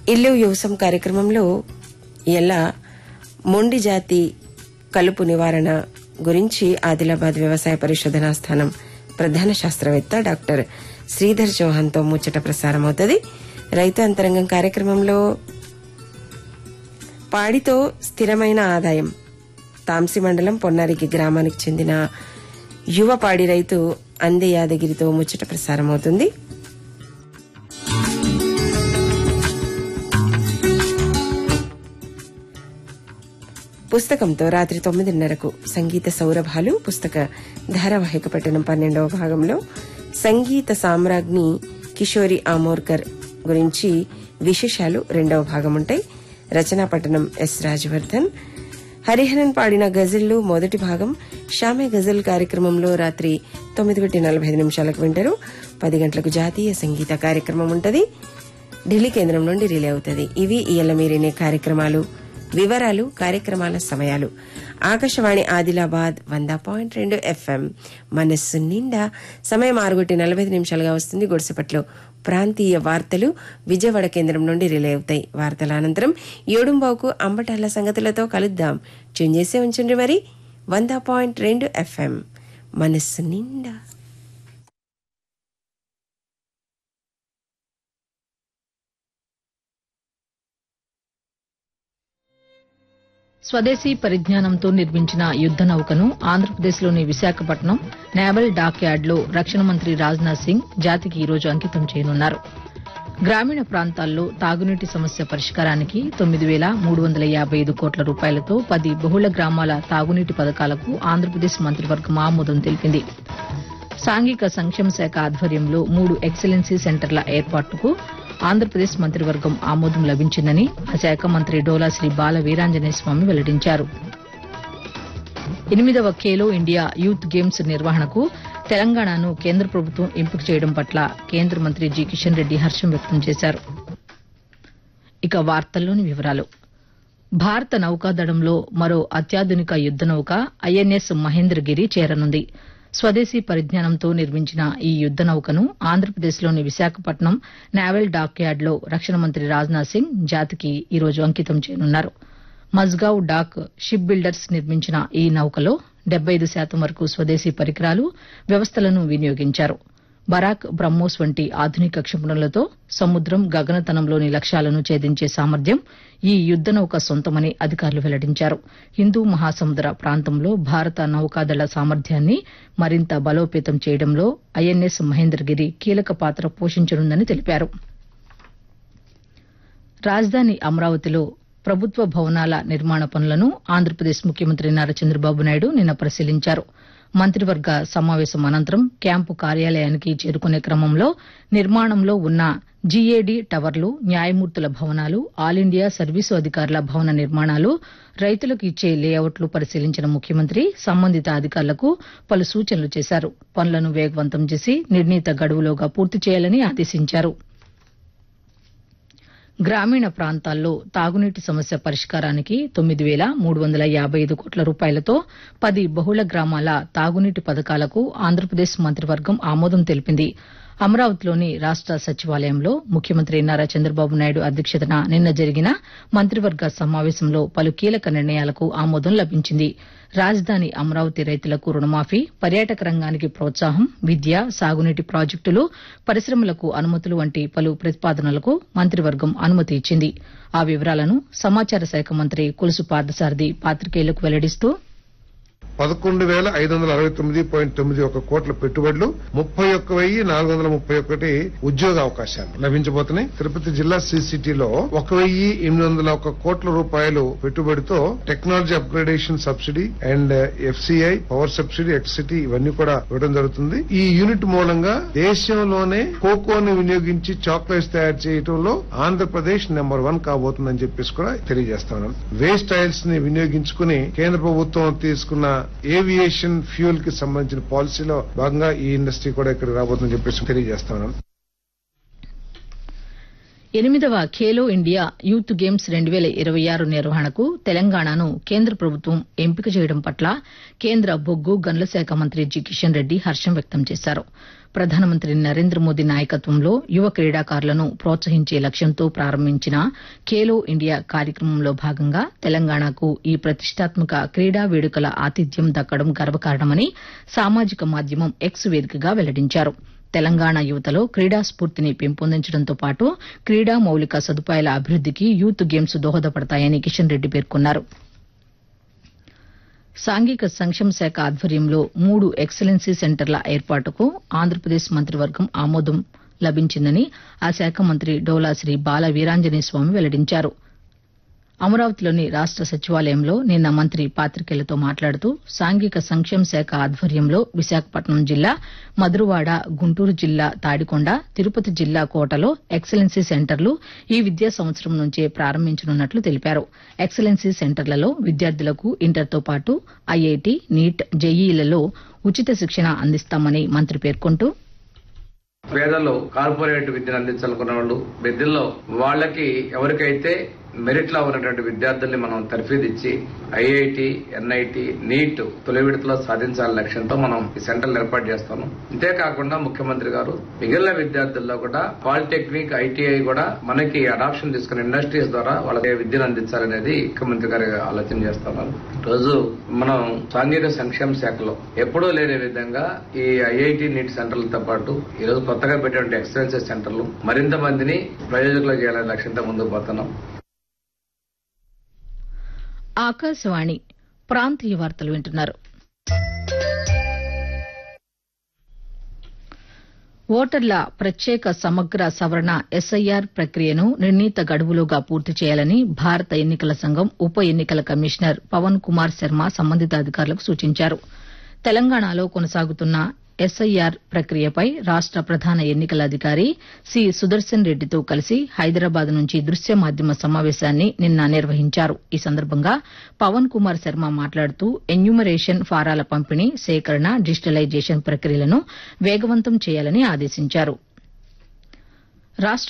ఇల్లు యువసం కార్యక్రమంలో ఎలా మొండి జాతి కలుపు నివారణ గురించి ఆదిలాబాద్ వ్యవసాయ పరిశోధనా స్థానం ప్రధాన శాస్త్రవేత్త డాక్టర్ శ్రీధర్ చౌహాన్తో ముచ్చట ప్రసారమవుతుంది రైతు అంతరంగం కార్యక్రమంలో పాడితో స్థిరమైన ఆదాయం తాంసి మండలం పొన్నారికి గ్రామానికి చెందిన యువ పాడి రైతు అందే యాదగిరితో ముచ్చట ప్రసారమవుతుంది పుస్తకంతో రాత్రి తొమ్మిదిన్నరకు సంగీత సౌరభాలు పుస్తక ధారావాహిక పట్టణం పన్నెండవ భాగంలో సంగీత సామ్రాజ్ఞి కిషోరి ఆమోర్కర్ గురించి విశేషాలు రెండవ భాగం ఉంటాయి రచనా పట్టణం ఎస్ రాజవర్ధన్ హరిహరన్ పాడిన గజల్లు మొదటి భాగం షామే గజల్ కార్యక్రమంలో రాత్రి తొమ్మిది గంటల నలభై ఐదు నిమిషాలకు వింటారు పది గంటలకు జాతీయ సంగీత కార్యక్రమం ఉంటది ఢిల్లీ కేంద్రం నుండి రిలే అవుతుంది ఇవి ఇయ్యాల మీరినే కార్యక్రమాలు వివరాలు కార్యక్రమాల సమయాలు ఆకాశవాణి ఆదిలాబాద్ వంద పాయింట్ రెండు ఎఫ్ఎం మనస్సు నిండా సమయం ఆరుగుటి నలభై ఐదు నిమిషాలుగా వస్తుంది గుడిసెపట్లో ప్రాంతీయ వార్తలు విజయవాడ కేంద్రం నుండి రిలే అవుతాయి వార్తల అనంతరం ఏడుంబావుకు అంబటాల సంగతులతో కలుద్దాం ట్యూన్ చేసే ఉంచండి మరి వంద పాయింట్ రెండు ఎఫ్ఎం మనస్సు నిండా స్వదేశీ పరిజ్ఞానంతో నిర్మించిన యుద్ద నౌకను ఆంధ్రప్రదేశ్లోని విశాఖపట్నం నేవల్ డాక్ యార్డ్లో రక్షణ మంత్రి రాజ్నాథ్ సింగ్ జాతికి ఈ రోజు అంకితం చేయనున్నారు గ్రామీణ ప్రాంతాల్లో తాగునీటి సమస్య పరిష్కారానికి తొమ్మిది వేల మూడు వందల యాభై ఐదు కోట్ల రూపాయలతో పది బహుళ గ్రామాల తాగునీటి పథకాలకు ఆంధ్రప్రదేశ్ మంత్రివర్గం ఆమోదం తెలిపింది సాంఘిక సంక్షేమ శాఖ ఆధ్వర్యంలో మూడు ఎక్సలెన్సీ సెంటర్ల ఏర్పాటుకు ఆంధ్రప్రదేశ్ మంత్రివర్గం ఆమోదం లభించిందని ఆ శాఖ మంత్రి డోలా శ్రీ బాల వీరాంజనేయ స్వామి వెల్లడించారు ఎనిమిదవ ఖేలో ఇండియా యూత్ గేమ్స్ నిర్వహణకు తెలంగాణను కేంద్ర ప్రభుత్వం ఎంపిక చేయడం పట్ల కేంద్ర మంత్రి జి కిషన్ రెడ్డి హర్షం వ్యక్తం చేశారు ఇక వార్తల్లోని వివరాలు భారత నౌకాదళంలో మరో అత్యాధునిక యుద్ద నౌక ఐఎన్ఎస్ మహేంద్రగిరి చేరనుంది స్వదేశీ పరిజ్ఞానంతో నిర్మించిన ఈ యుద్ద నౌకను ఆంధ్రప్రదేశ్లోని విశాఖపట్నం నావెల్ డాక్ యార్డ్లో రక్షణ మంత్రి రాజ్నాథ్ సింగ్ జాతికి ఈ రోజు అంకితం చేయనున్నారు మజ్గావ్ డాక్ షిప్ బిల్డర్స్ నిర్మించిన ఈ నౌకలో డెబ్బై ఐదు శాతం వరకు స్వదేశీ పరికరాలు వ్యవస్థలను వినియోగించారు బరాక్ బ్రహ్మోస్ వంటి ఆధునిక క్షిపణులతో సముద్రం గగనతనంలోని లక్ష్యాలను ఛేదించే సామర్థ్యం ఈ యుద్ద నౌక సొంతమని అధికారులు వెల్లడించారు హిందూ మహాసముద్ర ప్రాంతంలో భారత నౌకాదళ సామర్థ్యాన్ని మరింత బలోపేతం చేయడంలో ఐఎన్ఎస్ మహేంద్రగిరి కీలక పాత్ర పోషించనుందని తెలిపారు రాజధాని అమరావతిలో ప్రభుత్వ భవనాల నిర్మాణ పనులను ఆంధ్రప్రదేశ్ ముఖ్యమంత్రి నారా చంద్రబాబు నాయుడు నిన్న పరిశీలించారు మంత్రివర్గ సమావేశం అనంతరం క్యాంపు కార్యాలయానికి చేరుకునే క్రమంలో నిర్మాణంలో ఉన్న జీఏడీ టవర్లు న్యాయమూర్తుల భవనాలు ఆల్ ఇండియా సర్వీసు అధికారుల భవన నిర్మాణాలు రైతులకు ఇచ్చే లేఅవుట్లు పరిశీలించిన ముఖ్యమంత్రి సంబంధిత అధికారులకు పలు సూచనలు చేశారు పనులను వేగవంతం చేసి నిర్ణీత గడువులోగా పూర్తి చేయాలని ఆదేశించారు గ్రామీణ ప్రాంతాల్లో తాగునీటి సమస్య పరిష్కారానికి తొమ్మిది వేల మూడు వందల యాభై ఐదు కోట్ల రూపాయలతో పది బహుళ గ్రామాల తాగునీటి పథకాలకు ఆంధ్రప్రదేశ్ మంత్రివర్గం ఆమోదం తెలిపింది అమరావతిలోని రాష్ట సచివాలయంలో ముఖ్యమంత్రి నారా చంద్రబాబు నాయుడు అధ్యక్షతన నిన్న జరిగిన మంత్రివర్గ సమావేశంలో పలు కీలక నిర్ణయాలకు ఆమోదం లభించింది రాజధాని అమరావతి రైతులకు రుణమాఫీ పర్యాటక రంగానికి ప్రోత్సాహం విద్య సాగునీటి ప్రాజెక్టులు పరిశ్రమలకు అనుమతులు వంటి పలు ప్రతిపాదనలకు మంత్రివర్గం అనుమతి ఇచ్చింది ఆ వివరాలను సమాచార శాఖ మంత్రి కొలుసు పార్థసారథి పాతికేయులకు వెల్లడిస్తూ పదకొండు వేల ఐదు వందల అరవై తొమ్మిది పాయింట్ తొమ్మిది ఒక కోట్ల పెట్టుబడులు ముప్పై ఒక్క వెయ్యి నాలుగు వందల ముప్పై ఒకటి ఉద్యోగ అవకాశాలు లభించబోతున్నాయి తిరుపతి జిల్లా సిసిటీలో ఒక వెయ్యి ఎనిమిది వందల ఒక కోట్ల రూపాయలు పెట్టుబడితో technology upgradation subsidy and FCI power subsidy ఎక్సిటీ ఇవన్నీ కూడా ఇవ్వడం జరుగుతుంది ఈ యూనిట్ మూలంగా దేశంలోనే కోకోని వినియోగించి చాక్లెట్స్ తయారు చేయడంలో ఆంధ్రప్రదేశ్ నెంబర్ వన్ కాబోతుందని చెప్పేసి కూడా తెలియజేస్తున్నాను వేస్ట్ ఆయిల్స్ ని వినియోగించుకుని కేంద్ర ప్రభుత్వం తీసుకున్న ఏవియేషన్ ఫ్యూయల్ కి సంబంధించిన పాలసీలో భాగంగా ఈ ఇండస్ట్రీ కూడా ఇక్కడ రాబోతుందని చెప్పేసి తెలియజేస్తున్నాను ఎనిమిదవ ఖేలో ఇండియా యూత్ గేమ్స్ రెండు వేల ఇరవై ఆరు నిర్వహణకు తెలంగాణను కేంద్ర ప్రభుత్వం ఎంపిక చేయడం పట్ల కేంద్ర బొగ్గు గనుల శాఖ మంత్రి జి కిషన్ రెడ్డి హర్షం వ్యక్తం చేశారు ప్రధానమంత్రి నరేంద్ర మోదీ నాయకత్వంలో యువ క్రీడాకారులను ప్రోత్సహించే లక్ష్యంతో ప్రారంభించిన ఖేలో ఇండియా కార్యక్రమంలో భాగంగా తెలంగాణకు ఈ ప్రతిష్టాత్మక క్రీడా వేడుకల ఆతిథ్యం దక్కడం గర్వకారణమని సామాజిక మాధ్యమం ఎక్స్ వేదికగా వెల్లడించారు తెలంగాణ యువతలో క్రీడా స్ఫూర్తిని పెంపొందించడంతో పాటు క్రీడా మౌలిక సదుపాయాల అభివృద్దికి యూత్ గేమ్స్ దోహదపడతాయని కిషన్ రెడ్డి పేర్కొన్నారు సాంఘిక సంక్షేమ శాఖ ఆధ్వర్యంలో మూడు ఎక్సలెన్సీ సెంటర్ల ఏర్పాటుకు ఆంధ్రప్రదేశ్ మంత్రివర్గం ఆమోదం లభించిందని ఆ శాఖ మంత్రి డోలా శ్రీ బాల వీరాంజనేయ స్వామి వెల్లడించారు అమరావతిలోని రాష్ట సచివాలయంలో నిన్న మంత్రి పాతికేయులతో మాట్లాడుతూ సాంఘిక సంక్షేమ శాఖ ఆధ్వర్యంలో విశాఖపట్నం జిల్లా మధురవాడ గుంటూరు జిల్లా తాడికొండ తిరుపతి జిల్లా కోటలో ఎక్సలెన్సీ సెంటర్లు ఈ విద్యా సంవత్సరం నుంచే ప్రారంభించనున్నట్లు తెలిపారు ఎక్సలెన్సీ సెంటర్లలో విద్యార్థులకు ఇంటర్తో పాటు ఐఐటి నీట్ జేఈలలో ఉచిత శిక్షణ అందిస్తామని మంత్రి పేర్కొంటూ పేదలు కార్పొరేట్ విద్యను అందించాలనుకున్న వాళ్ళు విద్యల్లో వాళ్ళకి ఎవరికైతే మెరిట్ లో ఉన్నటువంటి విద్యార్థుల్ని మనం తర్ఫీదిచ్చి ఐఐటి ఎన్ఐటి నీట్ తొలి విడతలో సాధించాలనే లక్ష్యంతో మనం ఈ సెంటర్లు ఏర్పాటు చేస్తాము అంతేకాకుండా ముఖ్యమంత్రి గారు మిగిలిన విద్యార్థుల్లో కూడా పాలిటెక్నిక్ ఐటీఐ కూడా మనకి అడాప్షన్ తీసుకున్న ఇండస్ట్రీస్ ద్వారా వాళ్ళకి విద్యను అందించాలనేది ముఖ్యమంత్రి గారు ఆలోచన చేస్తున్నారు రోజు మనం సాంఘిక సంక్షేమ శాఖలో ఎప్పుడూ లేని విధంగా ఈ ఐఐటి నీట్ సెంటర్లతో పాటు ఈ రోజు కొత్తగా పెట్టినటువంటి ఎక్సలెన్సెస్ సెంటర్లు మరింత మందిని ప్రయోజకులు చేయాలనే లక్ష్యంతో ముందుకు పోతున్నాం ఆకాశవాణి ప్రాంతీయ వార్తలు వింటున్నారు ఓటర్ల ప్రత్యేక సమగ్ర సవరణ ఎస్ఐఆర్ ప్రక్రియను నిర్ణీత గడువులోగా పూర్తి చేయాలని భారత ఎన్నికల సంఘం ఉప ఎన్నికల కమిషనర్ పవన్ కుమార్ శర్మ సంబంధిత అధికారులకు సూచించారు తెలంగాణలో కొనసాగుతున్న ఎస్ఐఆర్ ప్రక్రియపై రాష్ట ప్రధాన ఎన్నికల అధికారి సి సుదర్శన్ రెడ్డితో కలిసి హైదరాబాద్ నుంచి దృశ్య మాధ్యమ సమావేశాన్ని నిన్న నిర్వహించారు ఈ సందర్భంగా పవన్ కుమార్ శర్మ మాట్లాడుతూ ఎన్యూమరేషన్ ఫారాల పంపిణీ సేకరణ డిజిటలైజేషన్ ప్రక్రియలను వేగవంతం చేయాలని ఆదేశించారు రాష్ట